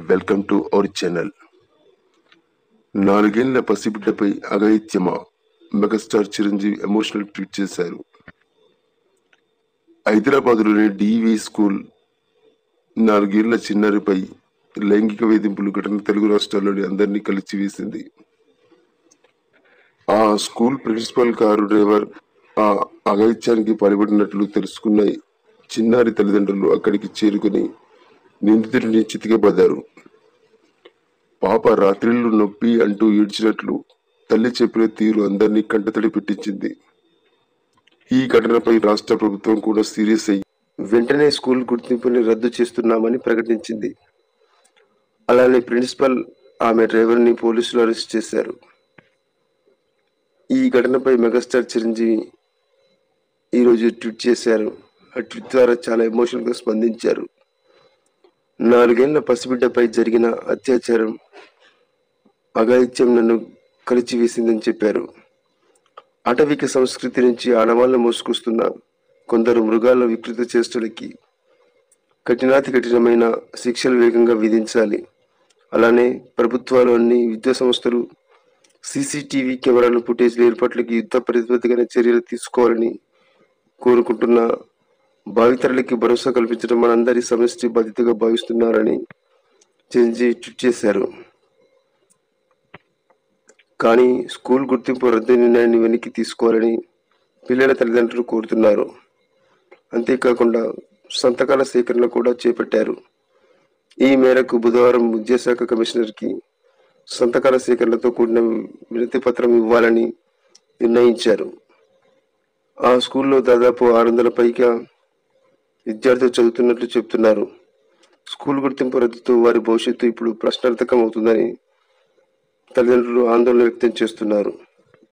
welcome to our channel నాలుగేళ్ల పసిబిడ్డపై అఘాయిత్యమా మెగాస్టార్ చిరంజీవి ఎమోషనల్ ట్వీట్ చేశారు హైదరాబాద్లోని డివి స్కూల్ నాలుగేళ్ల చిన్నారిపై లైంగిక వేధింపులు ఘటన తెలుగు రాష్ట్రాల్లోని అందరినీ కలిచివేసింది ఆ స్కూల్ ప్రిన్సిపల్ కారు డ్రైవర్ ఆ అఘాయిత్యానికి పాల్పడినట్లు తెలుసుకున్న చిన్నారి తల్లిదండ్రులు అక్కడికి చేరుకుని నిందితుడిని చితికబడ్డారు పాప రాత్రిళ్ళు నొప్పి అంటూ ఏడ్చినట్లు తల్లి చెప్పిన తీరు అందరినీ కంటతడి పెట్టించింది ఈ ఘటనపై రాష్ట్ర ప్రభుత్వం కూడా సీరియస్ అయ్యి వెంటనే స్కూల్ గుర్తింపుని రద్దు చేస్తున్నామని ప్రకటించింది అలానే ప్రిన్సిపల్ ఆమె డ్రైవర్ని పోలీసులు అరెస్ట్ చేశారు ఈ ఘటనపై మెగాస్టార్ చిరంజీవి ఈరోజు ట్వీట్ చేశారు ఆ ట్వీట్ ద్వారా చాలా ఎమోషనల్గా స్పందించారు నాలుగేళ్ల పసిబిడ్డపై జరిగిన అత్యాచారం అఘాయిత్యం నన్ను కలిచివేసిందని చెప్పారు అటవిక సంస్కృతి నుంచి ఆడవాళ్ళను మోసుకొస్తున్న కొందరు మృగాల వికృత చేష్టలకి కఠినాతి కఠినమైన శిక్షలు వేగంగా విధించాలి అలానే ప్రభుత్వాలు అన్ని విద్యా సంస్థలు సీసీటీవీ కెమెరాల ఫుటేజ్ల ఏర్పాట్లకి యుద్ధ ప్రతిబద్ధమైన చర్యలు తీసుకోవాలని కోరుకుంటున్న భావితరులకి భరోసా కల్పించడం మనందరి సమష్టి బాధ్యతగా భావిస్తున్నారని చిరంజీవి ట్వీట్ చేశారు కానీ స్కూల్ గుర్తింపు రద్దు నిర్ణయాన్ని వెనక్కి తీసుకోవాలని పిల్లల తల్లిదండ్రులు కోరుతున్నారు అంతేకాకుండా సంతకాల సేకరణ కూడా చేపట్టారు ఈ మేరకు బుధవారం విద్యాశాఖ కమిషనర్కి సంతకాల సేకరణతో కూడిన వినతి పత్రం ఇవ్వాలని నిర్ణయించారు ఆ స్కూల్లో దాదాపు ఆరు వందల పైగా విద్యార్థులు చదువుతున్నట్లు చెబుతున్నారు స్కూల్ గుర్తింపు రద్దుతో వారి భవిష్యత్తు ఇప్పుడు ప్రశ్నార్థకం అవుతుందని తల్లిదండ్రులు ఆందోళన వ్యక్తం చేస్తున్నారు